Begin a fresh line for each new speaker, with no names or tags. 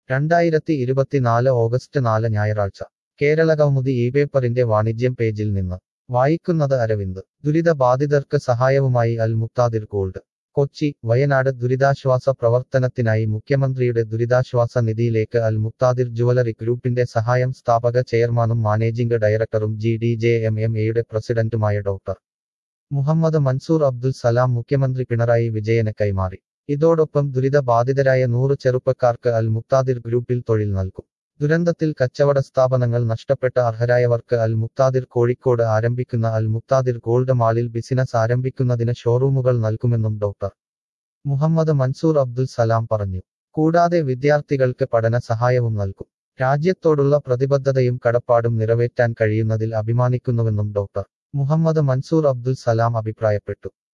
രണ്ടായിരത്തി ഇരുപത്തിനാല് ഓഗസ്റ്റ് നാല് ഞായറാഴ്ച കേരള കൗമുദി ഈ പേപ്പറിന്റെ വാണിജ്യം പേജിൽ നിന്ന് വായിക്കുന്നത് അരവിന്ദ് ദുരിതബാധിതർക്ക് സഹായവുമായി അൽ മുക്താദിർ ഗോൾഡ് കൊച്ചി വയനാട് ദുരിതാശ്വാസ പ്രവർത്തനത്തിനായി മുഖ്യമന്ത്രിയുടെ ദുരിതാശ്വാസ നിധിയിലേക്ക് അൽ മുക്താദിർ ജുവലറി ഗ്രൂപ്പിന്റെ സഹായം സ്ഥാപക ചെയർമാനും മാനേജിംഗ് ഡയറക്ടറും G D J M M എയുടെ പ്രസിഡന്റുമായ ഡോക്ടർ മുഹമ്മദ് മൻസൂർ അബ്ദുൽ സലാം മുഖ്യമന്ത്രി പിണറായി വിജയന് കൈമാറി ഇതോടൊപ്പം ദുരിതബാധിതരായ നൂറ് ചെറുപ്പക്കാർക്ക് അൽ മുക്താദിർ ഗ്രൂപ്പിൽ തൊഴിൽ നൽകും ദുരന്തത്തിൽ കച്ചവട സ്ഥാപനങ്ങൾ നഷ്ടപ്പെട്ട അർഹരായവർക്ക് അൽ മുക്താദിർ കോഴിക്കോട് ആരംഭിക്കുന്ന അൽ മുക്താദിർ ഗോൾഡ് മാളിൽ ബിസിനസ് ആരംഭിക്കുന്നതിന് ഷോറൂമുകൾ നൽകുമെന്നും ഡോക്ടർ മുഹമ്മദ് മൻസൂർ അബ്ദുൽ സലാം പറഞ്ഞു കൂടാതെ വിദ്യാർത്ഥികൾക്ക് പഠന സഹായവും നൽകും രാജ്യത്തോടുള്ള പ്രതിബദ്ധതയും കടപ്പാടും നിറവേറ്റാൻ കഴിയുന്നതിൽ അഭിമാനിക്കുന്നുവെന്നും ഡോക്ടർ മുഹമ്മദ് മൻസൂർ അബ്ദുൽ സലാം അഭിപ്രായപ്പെട്ടു